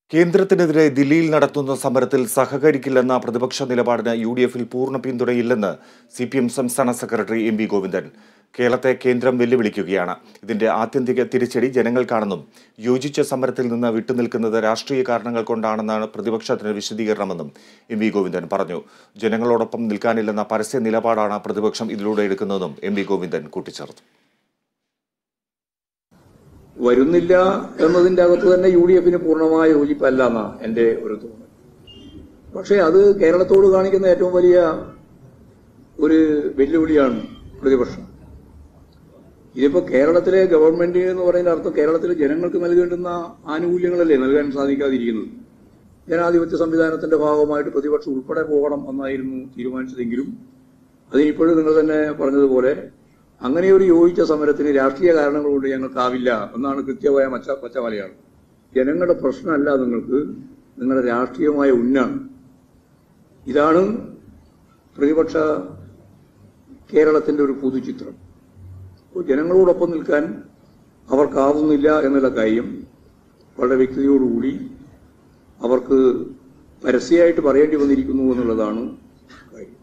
കേന്ദ്രത്തിനെതിരെ ദില്ലിയിൽ നടത്തുന്ന സമരത്തിൽ സഹകരിക്കില്ലെന്ന പ്രതിപക്ഷ നിലപാടിന് യു ഡി എഫിൽ പൂർണ്ണ പിന്തുണയില്ലെന്ന് സി പി എം സംസ്ഥാന സെക്രട്ടറി എം വി ഗോവിന്ദൻ കേരളത്തെ കേന്ദ്രം വെല്ലുവിളിക്കുകയാണ് ഇതിന്റെ ആത്യന്തിക തിരിച്ചടി ജനങ്ങൾക്കാണെന്നും യോജിച്ച സമരത്തിൽ നിന്ന് വിട്ടുനിൽക്കുന്നത് രാഷ്ട്രീയ കാരണങ്ങൾ കൊണ്ടാണെന്നാണ് പ്രതിപക്ഷത്തിന് വിശദീകരണമെന്നും എം വി ഗോവിന്ദൻ പറഞ്ഞു ജനങ്ങളോടൊപ്പം നിൽക്കാനില്ലെന്ന പരസ്യ നിലപാടാണ് പ്രതിപക്ഷം ഇതിലൂടെ എടുക്കുന്നതെന്നും എം വി ഗോവിന്ദൻ കൂട്ടിച്ചേർത്തു വരുന്നില്ല എന്നതിന്റെ അകത്ത് തന്നെ യു ഡി എഫിന് പൂർണ്ണമായ യോജിപ്പല്ല എന്നാ എന്റെ ഒരു തോന്നൽ പക്ഷേ അത് കേരളത്തോട് കാണിക്കുന്ന ഏറ്റവും വലിയ ഒരു വെല്ലുവിളിയാണ് പ്രതിപക്ഷം ഇതിപ്പോ കേരളത്തിലെ ഗവൺമെന്റ് എന്ന് പറയുന്ന അർത്ഥം കേരളത്തിലെ ജനങ്ങൾക്ക് നൽകേണ്ടുന്ന ആനുകൂല്യങ്ങളല്ലേ നൽകാൻ സാധിക്കാതിരിക്കുന്നത് ജനാധിപത്യ സംവിധാനത്തിന്റെ ഭാഗമായിട്ട് പ്രതിപക്ഷം ഉൾപ്പെടെ പോകണം എന്നായിരുന്നു തീരുമാനിച്ചതെങ്കിലും അതിനിപ്പോഴും നിങ്ങൾ തന്നെ പറഞ്ഞതുപോലെ അങ്ങനെ ഒരു യോജിച്ച സമരത്തിന് രാഷ്ട്രീയ കാരണങ്ങൾ കൊണ്ട് ഞങ്ങൾക്കാവില്ല എന്നാണ് കൃത്യമായ മച്ച പച്ച മലയാളം ജനങ്ങളുടെ പ്രശ്നമല്ല നിങ്ങൾക്ക് നിങ്ങളുടെ രാഷ്ട്രീയമായ ഉന്നാണ് ഇതാണ് പ്രതിപക്ഷ കേരളത്തിന്റെ ഒരു പൊതുചിത്രം അപ്പോൾ ജനങ്ങളോടൊപ്പം നിൽക്കാൻ അവർക്കാവുന്നില്ല എന്നുള്ള കാര്യം വളരെ വ്യക്തതയോടുകൂടി അവർക്ക് പരസ്യമായിട്ട് പറയേണ്ടി വന്നിരിക്കുന്നു എന്നുള്ളതാണ് കാര്യം